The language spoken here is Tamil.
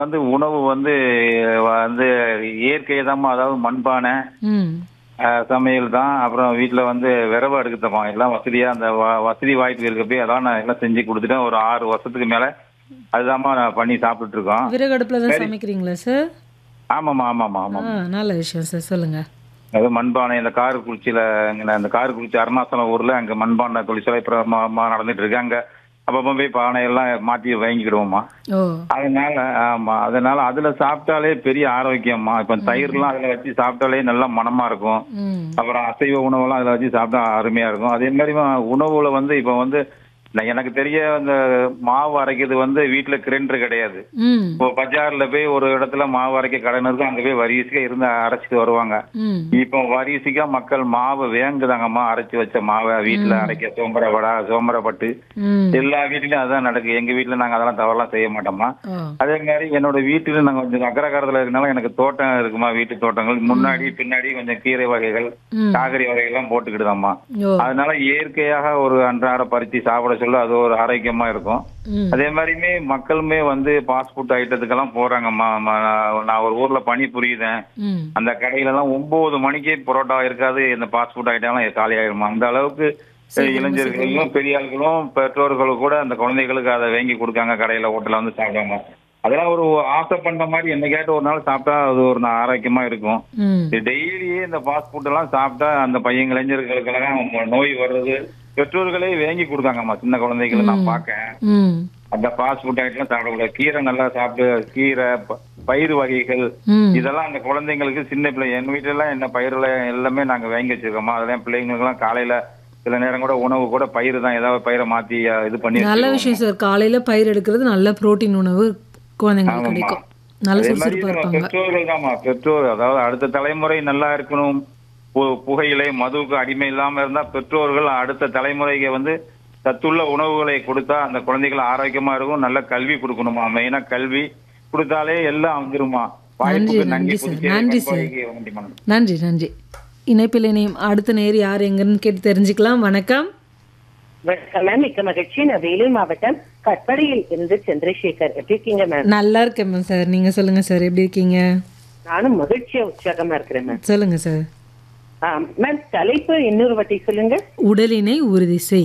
வந்து உணவு வந்து வந்து இயற்கை அதாவது மண்பானை ம் அஹ், சமையல் தான் அப்புறம் வீட்டில் வந்து விரவ அடுக்குத்தப்போம் எல்லாம் வசதியாக அந்த வ- வசதி வாய்ப்பு இருக்கப்போ அதான் நான் எல்லாம் செஞ்சு கொடுத்துட்டேன் ஒரு ஆறு வருஷத்துக்கு மேலே அதுதாம்மா நான் பண்ணி சாப்பிட்டுட்டு இருக்கோம் விறகடுப்பில் தான் சமைக்கிறீங்களா சார் ஆமாம்மா ஆமாம்மா ஆ ஆமாம் நல்ல விஷயம் சார் சொல்லுங்க அது மண்பானை இந்த காரக்குறிச்சியில் இங்கே இந்த காரக்குறிச்சி அருணாசலம் ஊரில் அங்கே மண்பானை தொழிற்சாலை பிரமா நடந்துட்டு இருக்கு அங்கே அப்பப்போ போய் பானையெல்லாம் மாற்றி வாங்கிக்கிடுவோம்மா ஓ அதனால ஆமா அதனால அதுல சாப்பிட்டாலே பெரிய ஆரோக்கியம்மா இப்ப தயிர்லாம் அதுல வச்சு சாப்பிட்டாலே நல்லா மனமா இருக்கும் ம் அப்புறம் அசைவ உணவெல்லாம் அதுல வச்சு சாப்பிட்டா அருமையா இருக்கும் அதே மாதிரி உணவுல வந்து இப்ப வந்து நான் எனக்கு தெரிய இந்த மாவு அரைக்கிறது வந்து வீட்டுல கிரைண்டர் கிடையாது ம் இப்போ பஜார்ல போய் ஒரு இடத்துல மாவு அரைக்க கடன் இருக்கும் அங்க போய் வரிசையா இருந்து அரைச்சிட்டு வருவாங்க ம் இப்போ வரிசைக்கா மக்கள் மாவை வேங்குதாங்கம்மா அரைச்சு வச்ச மாவை வீட்டுல அரைக்க சோம்பர வடை சோம்பரப்பட்டு ம் எல்லா வீட்லயும் அதான் நடக்கு எங்க வீட்டுல நாங்க அதெல்லாம் தவறெல்லாம் செய்ய மாட்டோம்மா ஓ அதே மாதிரி என்னோட வீட்டுல நாங்க கொஞ்சம் அக்கரகாரத்துல இருக்கனால எனக்கு தோட்டம் இருக்குமா வீட்டு தோட்டங்கள் முன்னாடி பின்னாடி கொஞ்சம் கீரை வகைகள் ம் காய்கறி வகைகள்லாம் போட்டுக்கிடுதாம்மா ஓ அதனால இயற்கையாக ஒரு அன்றாட பறிச்சு சாப்பிட சொல்ல அது ஒரு ஆரோக்கியமா இருக்கும் ம் அதே மாதிரியுமே மக்களுமே வந்து ஃபாஸ்ட் ஃபுட் ஐட்டத்துக்கெல்லாம் போறாங்கம்மா ம- நான் ஒரு ஊர்ல பணி புரியுதேன் ம் அந்த கடையில எல்லாம் ஒன்பது மணிக்கே பரோட்டா இருக்காது இந்த ஃபாஸ்ட் ஃபுட் ஐட்டம்லாம் காலி ஆயிடுமா அந்த அளவுக்கு இளைஞர்களும் பெரிய ஆட்களும் பெற்றோர்களும் கூட அந்த குழந்தைகளுக்கு அதை வாங்கி கொடுக்காங்க கடையில ஹோட்டல்ல வந்து சாப்பிடுவாங்க அதெல்லாம் ஒரு ஆசை பண்ற மாதிரி என்ன கேட்டு ஒரு நாள் சாப்பிட்டா அது ஒரு நா- ஆரோக்கியமா இருக்கும் ம் டெய்லியே இந்த ஃபாஸ்ட் ஃபுட் எல்லாம் சாப்பிட்டா அந்த பையன் இளைஞர்களுக்கெல்லாம் நோய் வர்றது பெற்றோர்களே வாங்கி கொடுக்காங்கம்மா சின்ன குழந்தைகளை நான் பார்க்கேன் ம் அந்த ஃபாஸ்ட் ஃபுட் ஐட்டம் சாப்பிடக்கூடாது கீரை நல்லா சாப்பிட்டு கீரை ப- பயிறு வகைகள் ம் இதெல்லாம் அந்த குழந்தைங்களுக்கு சின்ன பிள்ளை எங்க வீட்டுல எல்லாம் என்ன பயிரில் எல்லாமே நாங்க வாங்கி வச்சிருக்கோமா அதெல்லாம் பிள்ளைங்களுக்கு எல்லாம் காலையில சில நேரம் கூட உணவு கூட பயிர் தான் ஏதாவது பயிரை மாத்தி அஹ், இது பண்ணி நல்ல வச்சிருவோம். விஷயம் சார் காலையில பயிர் எடுக்கிறது நல்ல புரோட்டீன் உணவு குழந்தைங்களுக்கு ஆமாம்மா. கிடைக்கும் நல்ல அதே மாதிரி சுறுசுறுப்பா நம்ம இருப்பாங்க பெற்றோர்கள் தான்மா பெற்றோர் அதாவது அடுத்த தலைமுறை நல்லா இருக்கணும் பு- புகையிலை மதுவுக்கு அடிமை இல்லாம இருந்தா பெற்றோர்கள் அடுத்த தலைமுறைக்கு வந்து சத்துள்ள உணவுகளை கொடுத்தா அந்த குழந்தைகள் ஆரோக்கியமா இருக்கும் நல்ல கல்வி கொடுக்கணுமா மெயினா கல்வி கொடுத்தாலே எல்லாம் வந்துருமா வாய்ப்புக்கு நன்றி நன்றி சார், புதுச்சேரி நன்றி சார். பண்பாய்க்கு வேண்டிமா. நன்றி நன்றி இணைப்பில் இணையும் அடுத்த நேர் யார் எங்கன்னு கேட்டு தெரிஞ்சுக்கலாம் வணக்கம் வணக்கம் மேம் மிக்க மகிழ்ச்சி நான் வேலூர் மாவட்டம் கட்படியில் இருந்து சந்திரசேகர் எப்படி இருக்கீங்க மேம் நல்லா இருக்கேன் மேம் சார் நீங்க சொல்லுங்க சார் எப்படி இருக்கீங்க நானும் மகிழ்ச்சியா உற்சாகமா இருக்கிறேன் மேம் சொல்லுங்க சார் ஆ, மேம் தலைப்பு இன்னொரு வாட்டி சொல்லுங்க உடலினை உறுதி செய்